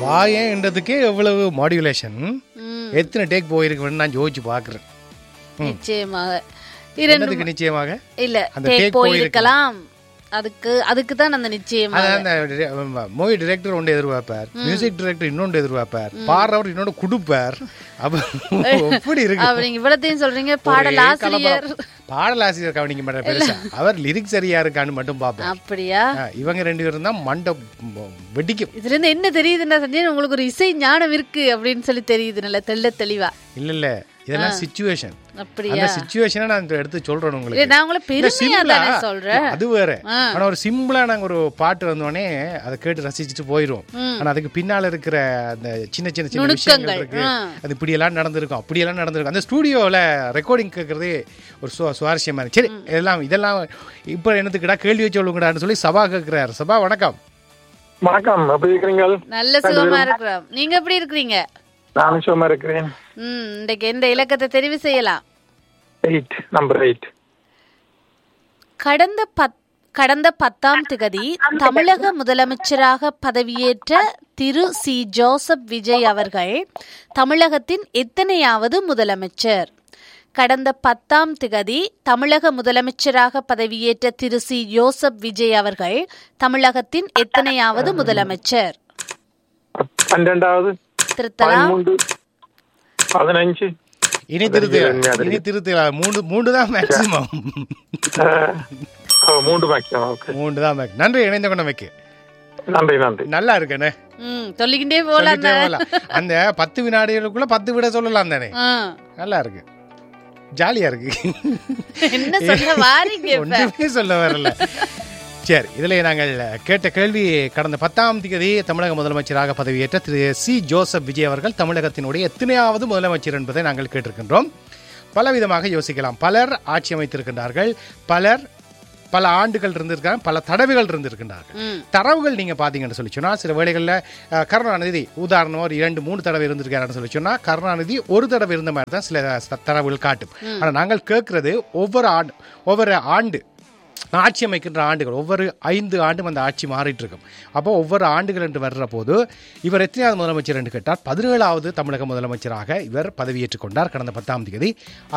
வாயன்றதுக்கே எவ்வளவு மாடுலேஷன் ம், எத்தனை டேக் போயிருக்குன்னு நான் யோசிச்சு பாக்குறேன் நிச்சயமாக இரண்டு என்னதுக்கு நிச்சயமாக இல்ல அந்த டேக் take போயிருக்கலாம் அதுக்கு அதுக்கு தான் அந்த நிச்சயமா அதான் அந்த மூவி டிரெக்டர் ஒன்று எதிர்பார்ப்பார் மியூசிக் டிரெக்டர் இன்னொன்று எதிர்பார்ப்பார் பாடுறவர் இன்னொன்று கொடுப்பார் அப்ப எப்படி இருக்கு அப்ப நீங்க இவ்வளத்தையும் சொல்றீங்க பாடல் ஒரே ஆசிரியர் கலவரம். பாடலாசிரியர் கவனிக்க மாட்டார் பெருசா அவர் லிரிக்ஸ் சரியா இருக்கான்னு மட்டும் பார்ப்பேன் அப்படியா ஆ, இவங்க ரெண்டு பேரும் தான் மண்டை வெடிக்கும் இதுல இருந்து என்ன தெரியுதுன்னா சஞ்சய் உங்களுக்கு ஒரு இசை ஞானம் இருக்கு அப்படின்னு சொல்லி தெரியுது நல்ல தெள்ள தெளிவா இல்ல இல்ல இதெல்லாம் சிச்சுவேஷன் அப்படியா அந்த சிச்சுவேஷனை நான் எடுத்து சொல்றேன் இல்ல, உங்களுக்கு நான் உங்களை இல்ல, பெருமையா simple-ஆ, தானே சொல்றேன் அது வேற ஆ. ஆனா ஒரு சிம்பிளா நாங்க ஒரு பாட்டு வந்தோடனே அதை கேட்டு ரசிச்சுட்டு போயிரும் ம். ஆனா அதுக்கு பின்னால இருக்கிற அந்த சின்ன சின்ன சின்ன நுணுக்கங்கள், விஷயங்கள் இருக்கு ஆ. அது இப்படி எல்லாம் நடந்திருக்கும் அப்படி எல்லாம் நடந்திருக்கும் அந்த ஸ்டூடியோல ரெக்கார்டிங் கேட்கறதே ஒரு சு- சுவாரஸ்யமா இருக்கு சரி இதெல்லாம் இதெல்லாம் இப்ப என்னத்துக்குடா கேள்வி வச்சு சொல்லுங்கடான்னு சொல்லி சபா கேட்கிறாரு சபா வணக்கம் வணக்கம் எப்படி இருக்கிறீங்க நல்ல சுகமா இருக்கிறோம் நீங்க எப்படி இருக்கிறீங்க நானும் சும்மா இருக்கிறேன் ம் இன்றைக்கு எந்த இலக்கத்தை தெரிவு செய்யலாம் எயிட் நம்பர் எயிட் கடந்த பத் கடந்த பத்தாம் திகதி தமிழக முதலமைச்சராக பதவியேற்ற திரு சி ஜோசப் விஜய் அவர்கள் தமிழகத்தின் எத்தனையாவது முதலமைச்சர் கடந்த பத்தாம் திகதி தமிழக முதலமைச்சராக பதவியேற்ற திரு சி ஜோசப் விஜய் அவர்கள் தமிழகத்தின் எத்தனையாவது முதலமைச்சர் பன்னெண்டாவது திருத்தலாம் பதிமூன்று பதினஞ்சு இனி திருத்து இனி திருத்து மூன்று மூன்று தான் மேக்சிமம் அஹ், ஓ, மூன்று மேக்ஸிமம் ஓகே மூன்று தான் மேக் நன்றி இணைந்த கொண்ட வைக்க நன்றி நன்றி நல்லா இருக்கேனே ம் சொல்லிக்கிட்டே போலாம் சொல்லிட்டே போகலாம். அந்த பத்து வினாடிகளுக்குள்ள பத்து விட சொல்லலாம் தானே ஆ. நல்லா இருக்கு ஜாலியா இருக்கு என்ன சொல்ல வாரீங்க இப்ப ஒன்றுமே சொல்ல வரல சரி இதில் நாங்கள் கேட்ட கேள்வி கடந்த பத்தாம் தேதி தமிழக முதலமைச்சராக பதவியேற்ற திரு சி ஜோசப் விஜய் அவர்கள் தமிழகத்தினுடைய எத்தனையாவது முதலமைச்சர் என்பதை நாங்கள் கேட்டிருக்கின்றோம் பலவிதமாக யோசிக்கலாம் பலர் ஆட்சி அமைத்திருக்கின்றார்கள் பலர் பல ஆண்டுகள் இருந்திருக்காங்க பல தடவைகள் இருந்திருக்கின்றார்கள் ம் தரவுகள் நீங்க பாத்தீங்கன்னு சொல்லி சொன்னா சில வேளைகளில் அஹ், கருணாநிதி உதாரணம் ஒரு இரண்டு மூணு தடவை இருந்திருக்காருன்னு சொல்லி சொன்னா கருணாநிதி ஒரு தடவை இருந்த மாதிரி தான் சில ச- தரவுகள் காட்டும் ஆனா நாங்கள் கேட்கறது ஒவ்வொரு ஆண்டு ஒவ்வொரு ஆண்டு ஆட்சி அமைக்கின்ற ஆண்டுகள் ஒவ்வொரு ஐந்து ஆண்டும் அந்த ஆட்சி மாறிட்டு இருக்கும் அப்போ ஒவ்வொரு ஆண்டுகள் என்று வர்ற போது இவர் எத்தனையாவது முதலமைச்சர் என்று கேட்டால் பதினேழாவது தமிழக முதலமைச்சராக இவர் பதவியேற்றுக் கொண்டார் கடந்த பத்தாம் தேதி